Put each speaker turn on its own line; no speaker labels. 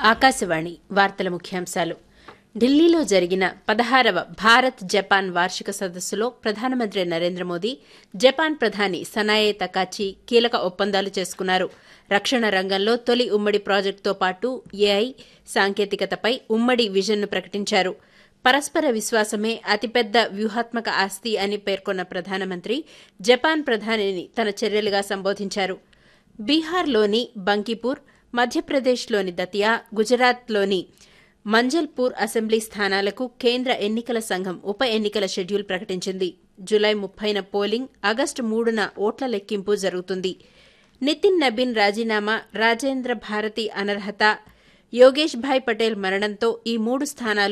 ఆకాశవాణి వార్తల ముఖ్యాంశాలు ఢిల్లీలో జరిగిన పదహారవ భారత్ జపాన్ వార్షిక సదస్సులో ప్రధానమంత్రి నరేంద్ర మోదీ జపాన్ ప్రధాని సనాయే తకాచి కీలక ఒప్పందాలు చేసుకున్నారు రక్షణ రంగంలో తొలి ఉమ్మడి ప్రాజెక్టుతో పాటు ఏఐ సాంకేతికతపై ఉమ్మడి విజన్ను ప్రకటించారు పరస్పర విశ్వాసమే అతిపెద్ద వ్యూహాత్మక ఆస్తి అని పేర్కొన్న ప్రధానమంత్రి జపాన్ ప్రధానిని తన చర్యలుగా సంబోధించారు బీహార్లోని బంకీపూర్ మధ్యప్రదేశ్లోని దతియా గుజరాత్లోని మంజల్పూర్ అసెంబ్లీ స్థానాలకు కేంద్ర ఎన్నికల సంఘం ఉప ఎన్నికల షెడ్యూల్ ప్రకటించింది జులై ముప్పైన పోలింగ్ ఆగస్టు మూడున ఓట్ల లెక్కింపు జరుగుతుంది నితిన్ నబీన్ రాజీనామా రాజేంద్ర భారతి అనర్హత యోగేష్ భాయ్ పటేల్ మరణంతో ఈ మూడు స్థానాలు